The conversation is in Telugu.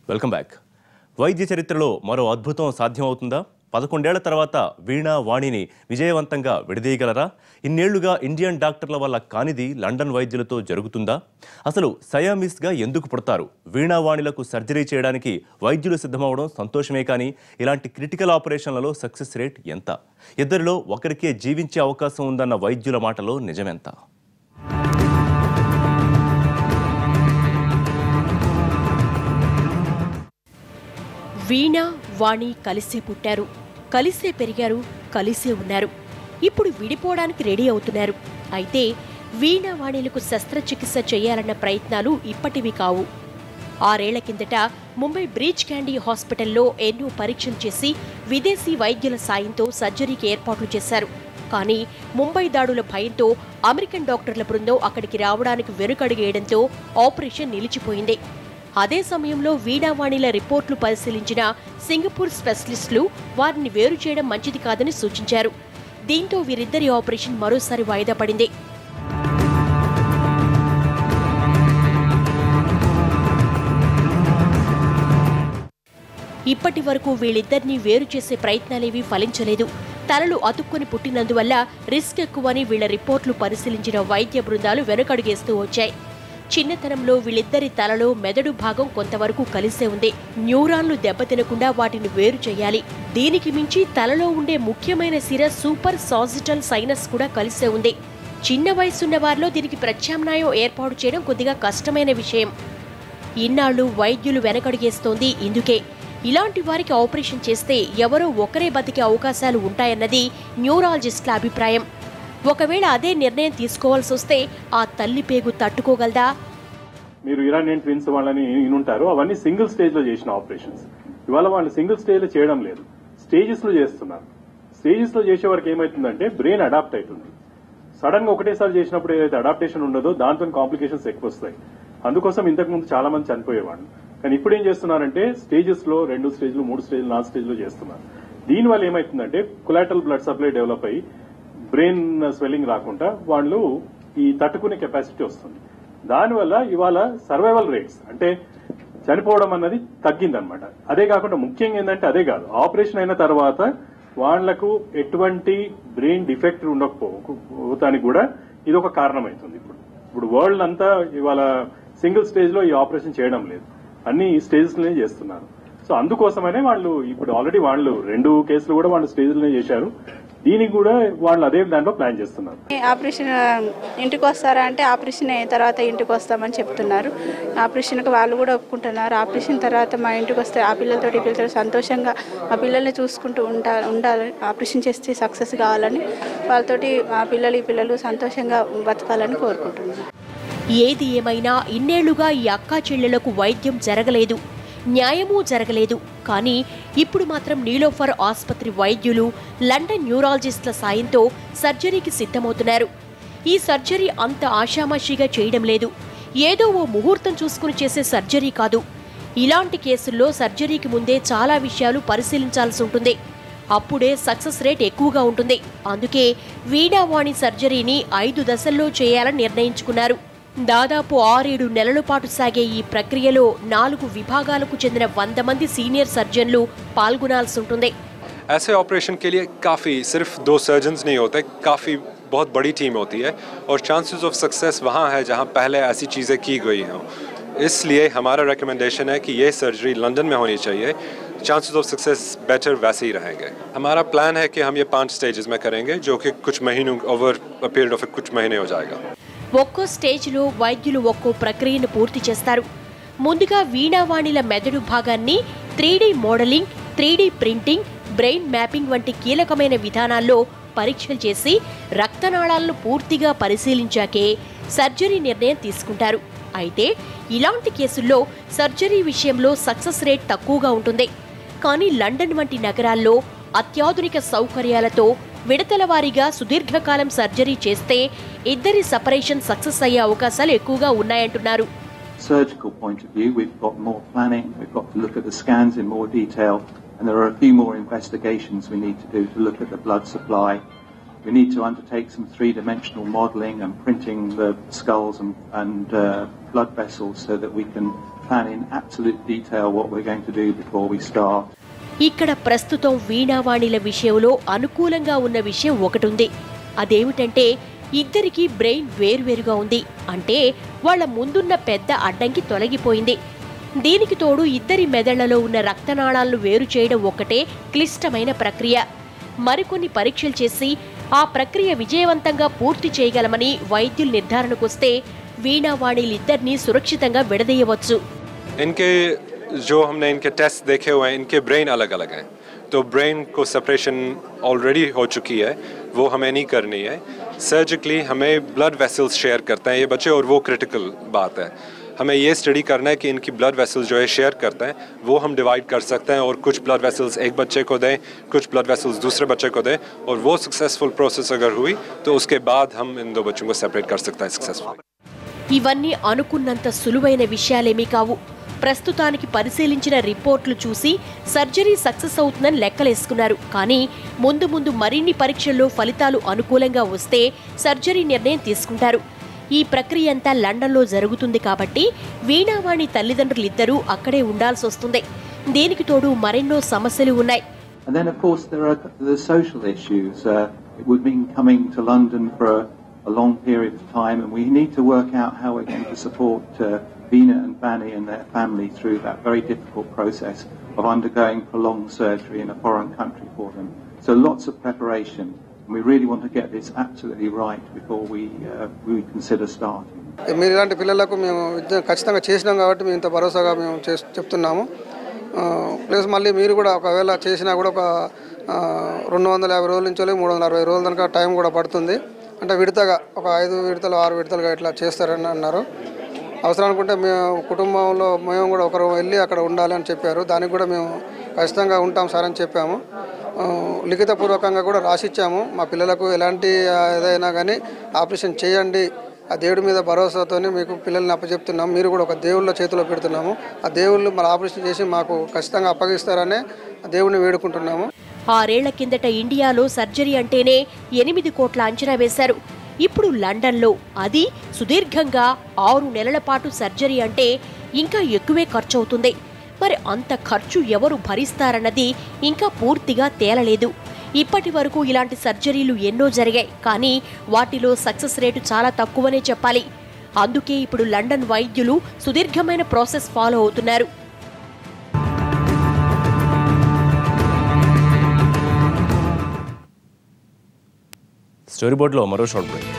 వెల్కమ్ బ్యాక్ వైద్య చరిత్రలో మరో అద్భుతం సాధ్యమవుతుందా పదకొండేళ్ల తర్వాత వీణా వాణిని విజయవంతంగా విడదీయగలరా ఇన్నేళ్లుగా ఇండియన్ డాక్టర్ల వల్ల కానిది లండన్ వైద్యులతో జరుగుతుందా అసలు సయామిస్గా ఎందుకు పుడతారు వీణా వాణిలకు సర్జరీ చేయడానికి వైద్యులు సిద్ధమవడం సంతోషమే కానీ ఇలాంటి క్రిటికల్ ఆపరేషన్లలో సక్సెస్ రేట్ ఎంత ఇద్దరిలో ఒకరికే జీవించే అవకాశం ఉందన్న వైద్యుల మాటలో నిజమెంత వీణ వాణి కలిసే పుట్టారు కలిసే పెరిగారు కలిసే ఉన్నారు ఇప్పుడు విడిపోవడానికి రెడీ అవుతున్నారు అయితే వీణ వాణిలకు శస్త్రచికిత్స చేయాలన్న ప్రయత్నాలు ఇప్పటివి కావు ఆరేళ్ల కిందట ముంబై బ్రీచ్ క్యాండీ హాస్పిటల్లో ఎన్నో పరీక్షలు చేసి విదేశీ వైద్యుల సాయంతో సర్జరీకి ఏర్పాట్లు చేశారు కానీ ముంబై దాడుల భయంతో అమెరికన్ డాక్టర్ల బృందం అక్కడికి రావడానికి వెనుకడుగేయడంతో ఆపరేషన్ నిలిచిపోయింది అదే సమయంలో వీణావాణిల రిపోర్ట్లు పరిశీలించిన సింగపూర్ స్పెషలిస్టులు వారిని వేరు చేయడం మంచిది కాదని సూచించారు దీంతో వీరిద్దరి ఆపరేషన్ మరోసారి వాయిదా పడింది ఇప్పటి వరకు వీళ్ళిద్దరినీ వేరు చేసే ప్రయత్నాలేవీ ఫలించలేదు తలలు అతుక్కొని పుట్టినందువల్ల రిస్క్ ఎక్కువని వీళ్ల రిపోర్ట్లు పరిశీలించిన వైద్య బృందాలు వెనుకడుగేస్తూ వచ్చాయి చిన్నతనంలో వీళ్ళిద్దరి తలలో మెదడు భాగం కొంతవరకు కలిసే ఉంది న్యూరాన్లు దెబ్బతినకుండా వాటిని వేరు చేయాలి దీనికి మించి తలలో ఉండే ముఖ్యమైన సిర సూపర్ సాజిటల్ సైనస్ కూడా కలిసే ఉంది చిన్న వయసున్న వారిలో దీనికి ప్రత్యామ్నాయం ఏర్పాటు చేయడం కొద్దిగా కష్టమైన విషయం ఇన్నాళ్లు వైద్యులు వెనకడిగేస్తోంది ఇందుకే ఇలాంటి వారికి ఆపరేషన్ చేస్తే ఎవరో ఒకరే బతికే అవకాశాలు ఉంటాయన్నది న్యూరాలజిస్టుల అభిప్రాయం ఒకవేళ అదే నిర్ణయం తీసుకోవాల్సి వస్తే ఆ తల్లి పేగు తట్టుకోగలదా మీరు ఇరానియన్ ట్విన్స్ వాళ్ళని వినుంటారు అవన్నీ సింగిల్ స్టేజ్ లో చేసిన ఆపరేషన్స్ ఇవాళ వాళ్ళు సింగిల్ స్టేజ్ లో చేయడం లేదు స్టేజెస్ లో చేస్తున్నారు స్టేజెస్ లో చేసే వరకు ఏమైతుందంటే బ్రెయిన్ అడాప్ట్ అవుతుంది సడన్ గా ఒకటేసారి చేసినప్పుడు ఏదైతే అడాప్టేషన్ ఉండదో దాంతో కాంప్లికేషన్స్ ఎక్కువ వస్తాయి అందుకోసం ఇంతకు ముందు చాలా మంది చనిపోయేవాళ్ళు కానీ ఇప్పుడు ఏం చేస్తున్నారంటే స్టేజెస్ లో రెండు స్టేజ్లు మూడు స్టేజ్లు నాలుగు స్టేజ్ లో చేస్తున్నారు దీని వల్ల ఏమైతుందంటే కొలాటల్ బ్లడ్ సప్లై డెవలప్ అయ్యి బ్రెయిన్ స్వెల్లింగ్ రాకుండా వాళ్ళు ఈ తట్టుకునే కెపాసిటీ వస్తుంది దానివల్ల ఇవాళ సర్వైవల్ రేట్స్ అంటే చనిపోవడం అన్నది తగ్గిందనమాట అదే కాకుండా ముఖ్యంగా ఏంటంటే అదే కాదు ఆపరేషన్ అయిన తర్వాత వాళ్లకు ఎటువంటి బ్రెయిన్ డిఫెక్ట్ ఉండకపోతానికి కూడా ఇది ఒక కారణం అవుతుంది ఇప్పుడు ఇప్పుడు వరల్డ్ అంతా ఇవాళ సింగిల్ స్టేజ్ లో ఈ ఆపరేషన్ చేయడం లేదు అన్ని స్టేజెస్ లోనే చేస్తున్నారు సో అందుకోసమనే వాళ్ళు ఇప్పుడు ఆల్రెడీ వాళ్ళు రెండు కేసులు కూడా వాళ్ళు స్టేజ్లోనే చేశారు దీనికి కూడా వాళ్ళు అదే దాంట్లో ప్లాన్ చేస్తున్నారు ఆపరేషన్ ఇంటికి వస్తారా అంటే ఆపరేషన్ అయిన తర్వాత ఇంటికి వస్తామని చెప్తున్నారు ఆపరేషన్కి వాళ్ళు కూడా ఒప్పుకుంటున్నారు ఆపరేషన్ తర్వాత మా ఇంటికి వస్తే ఆ పిల్లలతో ఈ పిల్లలతో సంతోషంగా ఆ పిల్లల్ని చూసుకుంటూ ఉంటా ఉండాలి ఆపరేషన్ చేస్తే సక్సెస్ కావాలని వాళ్ళతోటి ఆ పిల్లలు ఈ పిల్లలు సంతోషంగా బతకాలని కోరుకుంటున్నాను ఏది ఏమైనా ఇన్నేళ్లుగా ఈ అక్కా చెల్లెలకు వైద్యం జరగలేదు న్యాయమూ జరగలేదు కానీ ఇప్పుడు మాత్రం నీలోఫర్ ఆసుపత్రి వైద్యులు లండన్ న్యూరాలజిస్టుల సాయంతో సర్జరీకి సిద్ధమవుతున్నారు ఈ సర్జరీ అంత ఆషామాషిగా చేయడం లేదు ఏదో ఓ ముహూర్తం చూసుకుని చేసే సర్జరీ కాదు ఇలాంటి కేసుల్లో సర్జరీకి ముందే చాలా విషయాలు పరిశీలించాల్సి ఉంటుంది అప్పుడే సక్సెస్ రేట్ ఎక్కువగా ఉంటుంది అందుకే వీణావాణి సర్జరీని ఐదు దశల్లో చేయాలని నిర్ణయించుకున్నారు దాదాపు ఆరేడు నెలల పాటు సాగే ఈ ప్రక్రియలో నాలుగు విభాగాలకు చెందిన వంద మంది సీనియర్ సర్జన్లు పాల్గొనాల్సి ఉంటుంది ऐसे ऑपरेशन के लिए काफ़ी सिर्फ दो सर्जन्स नहीं होते काफ़ी बहुत बड़ी टीम होती है और चांसेस ऑफ सक्सेस वहाँ है जहाँ पहले ऐसी चीज़ें की गई हों इसलिए हमारा रिकमेंडेशन है कि ये सर्जरी लंदन में होनी चाहिए चांसेस ऑफ सक्सेस बेटर वैसे ही रहेंगे हमारा प्लान है कि हम ये पांच स्टेजेस में करेंगे जो कि कुछ महीनों ओवर अ पीरियड ऑफ कुछ महीने हो जाएगा ఒక్కో స్టేజ్లో వైద్యులు ఒక్కో ప్రక్రియను పూర్తి చేస్తారు ముందుగా వీణావాణిల మెదడు భాగాన్ని three D modelling three D printing brain mapping వంటి కీలకమైన విధానాల్లో పరీక్షలు చేసి రక్తనాళాలను పూర్తిగా పరిశీలించాకే సర్జరీ నిర్ణయం తీసుకుంటారు అయితే ఇలాంటి కేసుల్లో సర్జరీ విషయంలో సక్సెస్ రేట్ తక్కువగా ఉంటుంది కానీ లండన్ వంటి నగరాల్లో అత్యాధునిక సౌకర్యాలతో విడతల వారీగా సుదీర్ఘకాలం సర్జరీ చేస్తే ఇద్దరి సపరేషన్ సక్సెస్ అయ్యే అవకాశాలు ఎక్కువగా ఉన్నాయంటున్నారు surgical point of view, we've got more planning, we've got to look at the scans in more detail, and there are a few more investigations we need to do to look at the blood supply. We need to undertake some three-dimensional modelling and printing the skulls and, and uh, blood vessels so that we can plan in absolute detail what we're going to do before we start. ఇక్కడ ప్రస్తుతం వీణావాణిల విషయంలో అనుకూలంగా ఉన్న విషయం ఒకటుంది అదేమిటంటే ఇద్దరికి బ్రెయిన్ వేరువేరుగా ఉంది అంటే వాళ్ళ ముందున్న పెద్ద అడ్డంకి తొలగిపోయింది దీనికి తోడు ఇద్దరి మెదళ్లలో ఉన్న రక్తనాళాలను వేరు చేయడం ఒక్కటే క్లిష్టమైన ప్రక్రియ మరికొన్ని పరీక్షలు చేసి ఆ ప్రక్రియ విజయవంతంగా పూర్తి చేయగలమని వైద్యులు నిర్ధారణకొస్తే వీణావాణిలిద్దరినీ సురక్షితంగా విడదీయవచ్చు इनके जो हमने इनके टेस्ट देखे हुए हैं इनके ब्रेन अलग अलग हैं तो ब्रेन को सेपरेशन ऑलरेडी हो चुकी है वो हमें नहीं करनी है सर्जिकली हमें ब्लड वेसल्स शेयर करते हैं ये बच्चे और वो क्रिटिकल बात है हमें ये स्टडी करना है कि इनकी ब्लड वेसल्स जो है शेयर करते हैं वो हम डिवाइड कर सकते हैं और कुछ ब्लड वेसल्स एक बच्चे को दें कुछ ब्लड वेसल्स दूसरे बच्चे को दें और वो सक्सेसफुल प्रोसेस अगर हुई तो उसके बाद हम इन दो बच्चों को सेपरेट कर सकते हैं सक्सेसफुली ఇవన్నీ అనుకున్నంత సులువైన విషయాలేమీ కావు ప్రస్తుతానికి పరిశీలించిన రిపోర్ట్లు చూసి సర్జరీ సక్సెస్ అవుతుందని లెక్కలేసుకున్నారు కానీ ముందు ముందు మరిన్ని పరీక్షల్లో ఫలితాలు అనుకూలంగా వస్తే సర్జరీ నిర్ణయం తీసుకుంటారు ఈ ప్రక్రియ అంతా లండన్లో జరుగుతుంది కాబట్టి వీణావాణి తల్లిదండ్రులిద్దరూ అక్కడే ఉండాల్సి వస్తుంది దీనికి తోడు మరెన్నో సమస్యలు ఉన్నాయి And then, of course, there are the social issues. Uh, it would mean coming to London for a, a long period of time, and we need to work out how we're going to support uh, Vina and Fanny and their family through that very difficult process of undergoing prolonged surgery in a foreign country for them. So lots of preparation, and we really want to get this absolutely right before we uh, we consider starting. మీరు ఇలాంటి పిల్లలకు మేము విద్య ఖచ్చితంగా చేసినాం కాబట్టి మేము ఇంత భరోసాగా మేము చేస్- చెప్తున్నాము ఆ, ప్లస్ మళ్ళీ మీరు కూడా ఒకవేళ చేసినా కూడా ఒక ఆ, రెండు వందల యాభై రోజుల నుంచి మూడు వందల అరవై రోజుల దాకా టైం కూడా పడుతుంది అంటే విడతగా ఒక ఐదు విడతలు ఆరు విడతలుగా ఇట్లా చేస్తారని అన్నారు అవసరం అనుకుంటే మేము కుటుంబంలో మేము కూడా ఒకరు వెళ్ళి అక్కడ ఉండాలి అని చెప్పారు దానికి కూడా మేము ఖచ్చితంగా ఉంటాం సార్ అని చెప్పాము ఆ, లిఖితపూర్వకంగా కూడా రాసిచ్చాము మా పిల్లలకు ఎలాంటి ఆ, ఏదైనా కానీ ఆపరేషన్ చేయండి ఆ దేవుడి మీద భరోసాతోనే మీకు పిల్లల్ని అప్పచెప్తున్నాం మీరు కూడా ఒక దేవుళ్ళ చేతిలో పెడుతున్నాము ఆ దేవుళ్ళు మన ఆపరేషన్ చేసి మాకు ఖచ్చితంగా అప్పగిస్తారనే ఆ దేవుడిని వేడుకుంటున్నాము ఆరేళ్ల కిందట ఇండియాలో సర్జరీ అంటేనే ఎనిమిది కోట్ల అంచనా వేశారు ఇప్పుడు లండన్లో అది సుదీర్ఘంగా ఆరు నెలల పాటు సర్జరీ అంటే ఇంకా ఎక్కువే ఖర్చు అవుతుంది మరి అంత ఖర్చు ఎవరు భరిస్తారన్నది ఇంకా పూర్తిగా తేలలేదు ఇప్పటి వరకు ఇలాంటి సర్జరీలు ఎన్నో జరిగాయి కానీ వాటిలో సక్సెస్ రేటు చాలా తక్కువనే చెప్పాలి అందుకే ఇప్పుడు లండన్ వైద్యులు సుదీర్ఘమైన ప్రాసెస్ ఫాలో అవుతున్నారు స్టోరీ బోర్డులో మరో షార్ట్ బ్రేక్